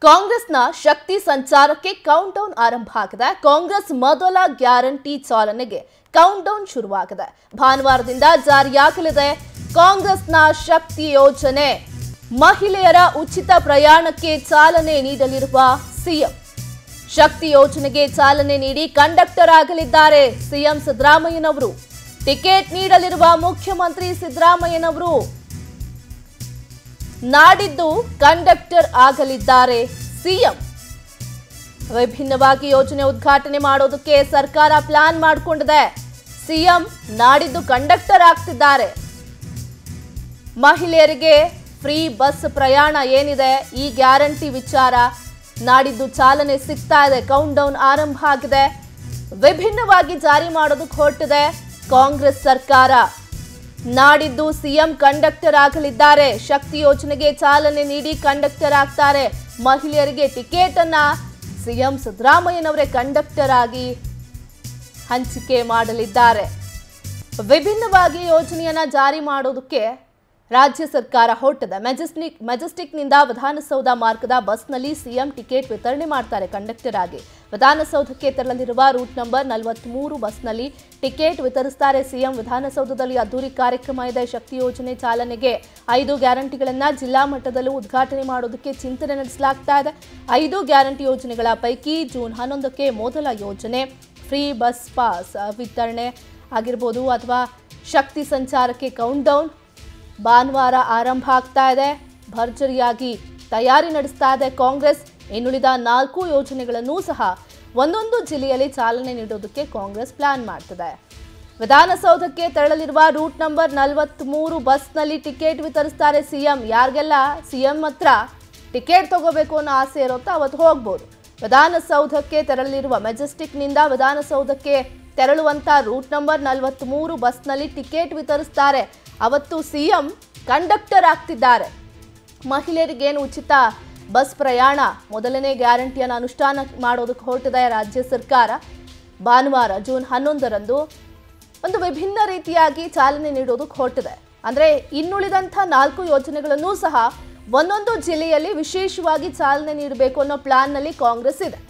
ಕಾಂಗ್ರೆಸ್ನ ಶಕ್ತಿ ಸಂಚಾರಕ್ಕೆ count down ಆರಂಭ ಆಗಿದೆ ಕಾಂಗ್ರೆಸ್ ಮೊದಲ ಗ್ಯಾರಂಟಿ ಚಾಲನೆಗೆ ಕೌಂಟ್ ಡೌನ್ ಶುರುವಾಗಿದೆ ಭಾನುವಾರದಿಂದ ಜಾರಿಯಾಗಲಿದೆ ಕಾಂಗ್ರೆಸ್ನ ಶಕ್ತಿ ಯೋಜನೆ ಮಹಿಳೆಯರ ಉಚಿತ ಪ್ರಯಾಣಕ್ಕೆ ಚಾಲನೆ ನೀಡಲಿರುವ ಸಿಎಂ ಶಕ್ತಿ ಯೋಜನೆಗೆ ಚಾಲನೆ ನೀಡಿ ಕಂಡಕ್ಟರ್ ಆಗಲಿದ್ದಾರೆ ಸಿಎಂ ಸಿದ್ದರಾಮಯ್ಯನವರು ಟಿಕೆಟ್ ನೀಡಲಿರುವ ಮುಖ್ಯಮಂತ್ರಿ ಸಿದ್ದರಾಮಯ್ಯನವರು ನಾಡಿದ್ದು ಕಂಡಕ್ಟರ್ ಆಗಲಿದ್ದಾರೆ ಸಿಎಂ ವಿಭಿನ್ನವಾಗಿ ಯೋಜನೆ ಉದ್ಘಾಟನೆ ಮಾಡೋದಕ್ಕೆ ಸರ್ಕಾರ ಪ್ಲಾನ್ ಮಾಡಿಕೊಂಡಿದೆ ಸಿಎಂ ನಾಡಿದ್ದು ಕಂಡಕ್ಟರ್ ಆಗ್ತಿದ್ದಾರೆ ಮಹಿಳೆಯರಿಗೆ ಫ್ರೀ ಬಸ್ ಪ್ರಯಾಣ ಏನಿದೆ ಈ ಗ್ಯಾರಂಟಿ ವಿಚಾರ ನಾಡಿದ್ದು ಚಾಲನೆ ಸಿಗ್ತಾ ಇದೆ ಕೌಂಟ್ ಡೌನ್ ಆರಂಭ ಆಗಿದೆ ವಿಭಿನ್ನವಾಗಿ ಜಾರಿ ಮಾಡೋದಕ್ಕೆ ಹೊರಟಿದೆ ಕಾಂಗ್ರೆಸ್ ಸರ್ಕಾರ ನಾಡಿದ್ದು ಸಿಎಂ ಕಂಡಕ್ಟರ್ ಆಗಲಿದ್ದಾರೆ ಶಕ್ತಿ ಯೋಜನೆಗೆ ಚಾಲನೆ ನೀಡಿ ಕಂಡಕ್ಟರ್ ಆಗ್ತಾರೆ ಮಹಿಳೆಯರಿಗೆ ಟಿಕೆಟ್ ಅನ್ನ ಸಿಎಂ ಸಿದ್ದರಾಮಯ್ಯನವರೇ ಕಂಡಕ್ಟರ್ ಆಗಿ ಹಂಚಿಕೆ ಮಾಡಲಿದ್ದಾರೆ ವಿಭಿನ್ನವಾಗಿ ಯೋಜನೆಯನ್ನ ಜಾರಿ ಮಾಡೋದಕ್ಕೆ ರಾಜ್ಯ ಸರ್ಕಾರ ಹೊರಟಿದೆ ಮೆಜೆಸ್ಟಿಕ್ ಮೆಜೆಸ್ಟಿಕ್ನಿಂದ ವಿಧಾನಸೌಧ ಮಾರ್ಗದ ಬಸ್ನಲ್ಲಿ ಸಿಎಂ ಟಿಕೆಟ್ ವಿತರಣೆ ಮಾಡ್ತಾರೆ ಕಂಡಕ್ಟರ್ ಆಗಿ ವಿಧಾನಸೌಧಕ್ಕೆ ತೆರಳಲಿರುವ ರೂಟ್ ನಂಬರ್ ನಲವತ್ಮೂರು ಬಸ್ನಲ್ಲಿ ಟಿಕೆಟ್ ವಿತರಿಸ್ತಾರೆ ಸಿಎಂ ವಿಧಾನಸೌಧದಲ್ಲಿ ಅದ್ದೂರಿ ಕಾರ್ಯಕ್ರಮ ಇದೆ ಶಕ್ತಿ ಯೋಜನೆ ಚಾಲನೆಗೆ ಐದು ಗ್ಯಾರಂಟಿಗಳನ್ನ ಜಿಲ್ಲಾ ಮಟ್ಟದಲ್ಲೂ ಉದ್ಘಾಟನೆ ಮಾಡೋದಕ್ಕೆ ಚಿಂತನೆ ನಡೆಸಲಾಗ್ತಾ ಇದೆ ಐದು ಗ್ಯಾರಂಟಿ ಯೋಜನೆಗಳ ಪೈಕಿ ಜೂನ್ ಹನ್ನೊಂದಕ್ಕೆ ಮೊದಲ ಯೋಜನೆ ಫ್ರೀ ಬಸ್ ಪಾಸ್ ಅ, ವಿತರಣೆ ಆಗಿರ್ಬೋದು ಅಥವಾ ಶಕ್ತಿ ಸಂಚಾರಕ್ಕೆ ಕೌಂಟ್ ಡೌನ್ ಭಾನುವಾರ ಆರಂಭ ಆಗ್ತಾ ಇದೆ ಭರ್ಜರಿಯಾಗಿ ತಯಾರಿ ನಡೆಸ್ತಾ ಇದೆ ಕಾಂಗ್ರೆಸ್ ಇನ್ನುಳಿದ ನಾಲ್ಕು ಯೋಜನೆಗಳನ್ನೂ ಸಹ ಒಂದೊಂದು ಜಿಲ್ಲೆಯಲ್ಲಿ ಚಾಲನೆ ನೀಡೋದಕ್ಕೆ ಕಾಂಗ್ರೆಸ್ ಪ್ಲಾನ್ ಮಾಡ್ತಿದೆ ವಿಧಾನಸೌಧಕ್ಕೆ ತೆರಳಲಿರುವ ರೂಟ್ ನಂಬರ್ ನಲವತ್ಮೂರು ಬಸ್ನಲ್ಲಿ ಟಿಕೆಟ್ ವಿತರಿಸ್ತಾರೆ ಸಿಎಂ ಯಾರಿಗೆಲ್ಲ ಸಿಎಂ ಹತ್ರ ಟಿಕೆಟ್ ತಗೋಬೇಕು ಅನ್ನೋ ಆಸೆ ಇರುತ್ತೋ ಅವತ್ತು ಹೋಗ್ಬೋದು ವಿಧಾನಸೌಧಕ್ಕೆ ತೆರಳಲಿರುವ ಮೆಜೆಸ್ಟಿಕ್ನಿಂದ ವಿಧಾನಸೌಧಕ್ಕೆ ತೆರಳುವಂತ ರೂಟ್ ನಂಬರ್ ನಲವತ್ಮೂರು ಬಸ್ನಲ್ಲಿ ಟಿಕೆಟ್ ವಿತರಿಸ್ತಾರೆ ಅವತ್ತು ಸಿಎಂ ಕಂಡಕ್ಟರ್ ಆಗ್ತಿದ್ದಾರೆ ಮಹಿಳೆಯರಿಗೇನು ಉಚಿತ ಬಸ್ ಪ್ರಯಾಣ ಮೊದಲನೇ ಗ್ಯಾರಂಟಿಯನ್ನು ಅನುಷ್ಠಾನ ಮಾಡೋದಕ್ಕೆ ಹೊರಟಿದೆ ರಾಜ್ಯ ಸರ್ಕಾರ ಭಾನುವಾರ ಜೂನ್ ಹನ್ನೊಂದರಂದು ಒಂದು ವಿಭಿನ್ನ ರೀತಿಯಾಗಿ ಚಾಲನೆ ನೀಡೋದಕ್ಕೆ ಹೊರಟಿದೆ ಅಂದ್ರೆ ಇನ್ನುಳಿದಂಥ ನಾಲ್ಕು ಯೋಜನೆಗಳನ್ನೂ ಸಹ ಒಂದೊಂದು ಜಿಲ್ಲೆಯಲ್ಲಿ ವಿಶೇಷವಾಗಿ ಚಾಲನೆ ನೀಡಬೇಕು ಅನ್ನೋ ಪ್ಲಾನ್ನಲ್ಲಿ ಕಾಂಗ್ರೆಸ್ ಇದೆ